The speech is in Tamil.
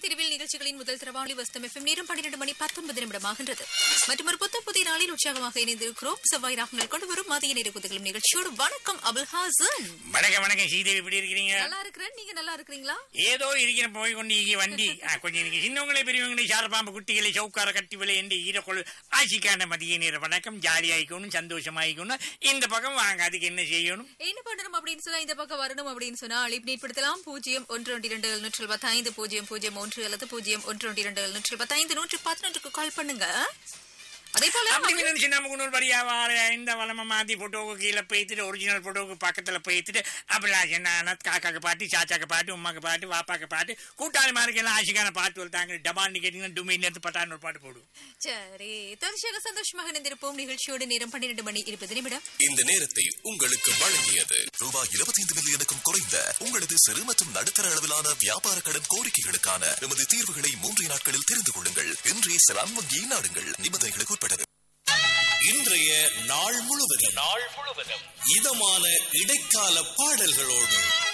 இரவில் நிகழ்ச்சிகளின் முதல் தரவாளி வஸ்தம் எஃப்எம் நேரம் பன்னிரண்டு மணி பத்தொன்பது நிமிடமாகின்றது மற்றும் ஒரு புத்த புதிய நாளில் உற்சாகமாக இணைந்திருக்கிறோம் செவ்வாய் ராகங்கள் கொண்டு வரும் மதிய நேர குதிகளும் நிகழ்ச்சியோடு வணக்கம் அபுல் ஹாசன் வணக்கம் வணக்கம் ஸ்ரீதேவி எப்படி இருக்கிறீங்க நல்லா இருக்கிறேன் நீங்க நல்லா இருக்கிறீங்களா ஏதோ இருக்கிற போய் கொண்டு இங்கே வண்டி ஆ, கொஞ்சம் நீங்க சின்னவங்களே பெரியவங்களே சாரப்பாம்பு குட்டிகளை சவுக்கார கட்டி விலை என்று ஈரக்கொள் ஆசிக்கான மதிய நேர வணக்கம் ஜாலியாயிக்கணும் சந்தோஷமாயிக்கணும் இந்த பக்கம் வாங்க அதுக்கு என்ன செய்யணும் என்ன பண்ணணும் அப்படின்னு சொன்னா இந்த பக்கம் வரணும் அப்படின்னு சொன்னா அழைப்பு நீட்படுத்தலாம் பூஜ்ஜியம் ஒன்று ஒன்று இரண்டு எழுநூற்று பத்தைந்து பூஜ்ஜியம் பூஜ்ஜியம் ஒன்று அல்லது பூஜ்ஜியம் ஒன்று ஒன்று இரண்டு எழுநூற்று பத்தைந்து நூற்று பதினொன்றுக்கு கால் பண்ணுங்க அதே போல அப்படி நினைச்சு நமக்கு இன்னொரு வழியா வார இந்த வளமை மாத்தி போட்டோவுக்கு கீழே போய்த்துட்டு ஒரிஜினல் போட்டோவுக்கு பக்கத்துல போய்த்துட்டு அப்படி என்ன காக்காக்கு பாட்டு சாச்சாக்கு பாட்டு உமாக்கு பாட்டு வாப்பாக்கு பாட்டு கூட்டாளி மாதிரி எல்லாம் ஆசிக்கான பாட்டு வந்தாங்க டபான்னு கேட்டீங்கன்னா டுமி நேரத்து பட்டான்னு ஒரு பாட்டு போடுவோம் சரி தொடர்ச்சியாக சந்தோஷமாக இணைந்திருப்போம் நிகழ்ச்சியோடு நேரம் பன்னிரண்டு மணி இருபது நிமிடம் இந்த நேரத்தை உங்களுக்கு வழங்கியது ரூபாய் இருபத்தைந்து மில்லியனுக்கும் குறைந்த உங்களது சிறு மற்றும் நடுத்தர அளவிலான வியாபார கடன் கோரிக்கைகளுக்கான நமது தீர்வுகளை மூன்று நாட்களில் தெரிந்து கொள்ளுங்கள் இன்றே செலான் வங்கியை நாடுங்கள் நிபந்தனைகளுக்கு உட்பட்டது இன்றைய நாள் முழுவதும் நாள் முழுவதும் இதமான இடைக்கால பாடல்களோடு